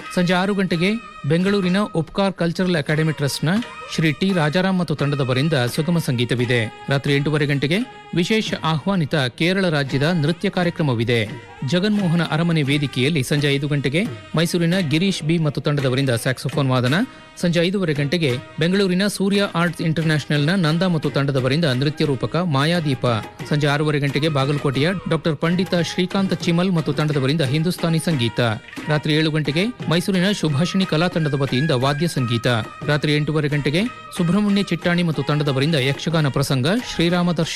ಸಂಜೆ ಆರು ಗಂಟೆಗೆ ಬೆಂಗಳೂರಿನ ಉಪ್ಕಾರ್ ಕಲ್ಚರಲ್ ಅಕಾಡೆಮಿ ಟ್ರಸ್ಟ್ನ ಶ್ರೀ ಟಿ ರಾಜಾರಾಮ್ ಮತ್ತು ತಂಡದವರಿಂದ ಸುಗಮ ಸಂಗೀತವಿದೆ ರಾತ್ರಿ ಎಂಟೂವರೆ ಗಂಟೆಗೆ ವಿಶೇಷ ಆಹ್ವಾನಿತ ಕೇರಳ ರಾಜ್ಯದ ನೃತ್ಯ ಕಾರ್ಯಕ್ರಮವಿದೆ ಜಗನ್ಮೋಹನ ಅರಮನೆ ವೇದಿಕೆಯಲ್ಲಿ ಸಂಜೆ ಐದು ಗಂಟೆಗೆ ಮೈಸೂರಿನ ಗಿರೀಶ್ ಬಿ ಮತ್ತು ತಂಡದವರಿಂದ ಸ್ಯಾಕ್ಸೋಫೋನ್ ವಾದನ ಸಂಜೆ ಐದೂವರೆ ಗಂಟೆಗೆ ಬೆಂಗಳೂರಿನ ಸೂರ್ಯ ಆರ್ಟ್ಸ್ ಇಂಟರ್ನ್ಯಾಷನಲ್ನ ನಂದ ಮತ್ತು ತಂಡದವರಿಂದ ನೃತ್ಯ ರೂಪಕ ಮಾಯಾದೀಪ ಸಂಜೆ ಆರೂವರೆ ಗಂಟೆಗೆ ಬಾಗಲಕೋಟೆಯ ಡಾಕ್ಟರ್ ಪಂಡಿತ ಶ್ರೀಕಾಂತ್ ಚಿಮಲ್ ಮತ್ತು ತಂಡದವರಿಂದ ಹಿಂದೂಸ್ತಾನಿ ಸಂಗೀತ ರಾತ್ರಿ ಏಳು ಗಂಟೆಗೆ ಮೈಸೂರಿನ ಶುಭಾಷಿಣಿ ಕಲಾ ತಂಡದ ವತಿಯಿಂದ ವಾದ್ಯ ಸಂಗೀತ ರಾತ್ರಿ ಎಂಟೂವರೆ ಗಂಟೆಗೆ ಸುಬ್ರಹ್ಮಣ್ಯ ಚಿಟ್ಟಾಣಿ ಮತ್ತು ತಂಡದವರಿಂದ ಯಕ್ಷಗಾನ ಪ್ರಸಂಗ ಶ್ರೀರಾಮ ದರ್ಶನ